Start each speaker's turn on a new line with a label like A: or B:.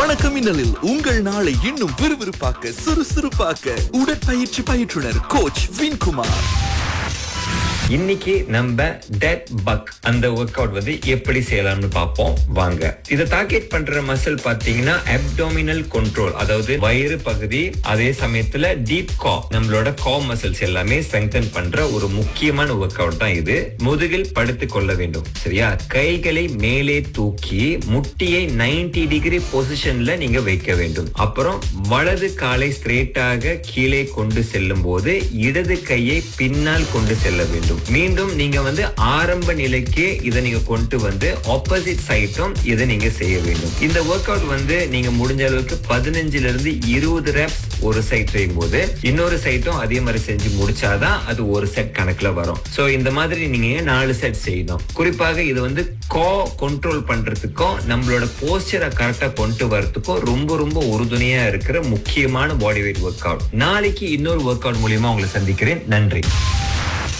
A: வணக்கம் மின்னலில் உங்கள் நாளை இன்னும் விறுவிறுப்பாக்க சுறுசுறுப்பாக்க உடற்பயிற்சி பயிற்றுனர் கோச் வின்குமார்
B: இன்னைக்கு நம்ம டெட் பக் அந்த ஒர்க் அவுட் வந்து எப்படி செய்யலாம்னு பார்ப்போம் வாங்க இதை டார்கெட் பண்ற மசில் பாத்தீங்கன்னா அப்டோமினல் கண்ட்ரோல் அதாவது வயிறு பகுதி அதே சமயத்துல டீப் கா நம்மளோட கா மசில்ஸ் எல்லாமே ஸ்ட்ரெங்தன் பண்ற ஒரு முக்கியமான ஒர்க் அவுட் தான் இது முதுகில் படுத்து கொள்ள வேண்டும் சரியா கைகளை மேலே தூக்கி முட்டியை 90 டிகிரி பொசிஷன்ல நீங்க வைக்க வேண்டும் அப்புறம் வலது காலை ஸ்ட்ரெயிட்டாக கீழே கொண்டு செல்லும் போது இடது கையை பின்னால் கொண்டு செல்ல வேண்டும் மீண்டும் நீங்க வந்து ஆரம்ப நிலைக்கு இதை நீங்க கொண்டு வந்து ஆப்போசிட் சைட்டும் இதை நீங்க செய்ய வேண்டும் இந்த ஒர்க் அவுட் வந்து நீங்க முடிஞ்ச அளவுக்கு பதினஞ்சுல இருந்து இருபது ரெப்ஸ் ஒரு சைட் செய்யும் போது இன்னொரு சைட்டும் அதே மாதிரி செஞ்சு முடிச்சாதான் அது ஒரு செட் கணக்குல வரும் சோ இந்த மாதிரி நீங்க நாலு செட் செய்யணும் குறிப்பாக இது வந்து கோ கண்ட்ரோல் பண்றதுக்கும் நம்மளோட போஸ்டரை கரெக்டா கொண்டு வரதுக்கும் ரொம்ப ரொம்ப உறுதுணையா இருக்கிற முக்கியமான பாடி வெயிட் ஒர்க் அவுட் நாளைக்கு இன்னொரு ஒர்க் அவுட் மூலியமா உங்களை சந்திக்கிறேன் நன்றி